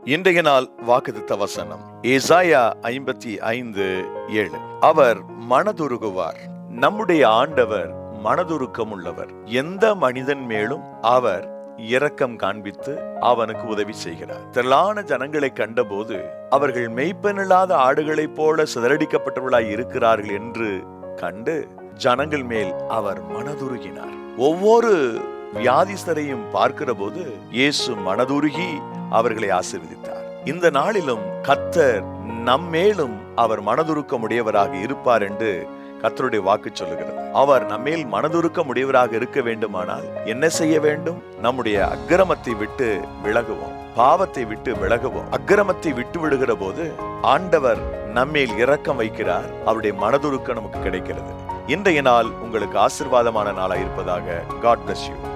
இன்றைய நாள் வாக்குத்த வசனம் ஏசாயா ஐம்பத்தி ஐந்து ஏழு அவர் மனதுருகுவார் நம்முடைய ஆண்டவர் மனதுருக்கம் உள்ளவர் எந்த மனிதன் மேலும் அவர் இரக்கம் காண்பித்து அவனுக்கு உதவி செய்கிறார் திரளான ஜனங்களை கண்டபோது அவர்கள் மெய்ப்பனில்லாத ஆடுகளைப் போல சிதறடிக்கப்பட்டவர்களாய் இருக்கிறார்கள் என்று கண்டு ஜனங்கள் மேல் அவர் மனதுருகினார் ஒவ்வொரு வியாதிஸ்தரையும் பார்க்கிற போது இயேசு மனதுருகி அவர்களை ஆசீர்வதித்தார் இந்த நாளிலும் கத்தர் நம்மேலும் அவர் மனதுருக்கம் உடையவராக இருப்பார் என்று கத்தருடைய வாக்கு சொல்லுகிறது அவர் நம்மேல் மனதுருக்கம் உடையவராக இருக்க வேண்டுமானால் என்ன செய்ய வேண்டும் நம்முடைய அக்கிரமத்தை விட்டு விலகுவோம் பாவத்தை விட்டு விலகுவோம் அக்கிரமத்தை விட்டு விடுகிற போது ஆண்டவர் நம்மேல் இரக்கம் வைக்கிறார் அவருடைய மனதுருக்கம் நமக்கு கிடைக்கிறது இன்றைய நாள் உங்களுக்கு ஆசிர்வாதமான நாளாக இருப்பதாக காட் bless யூ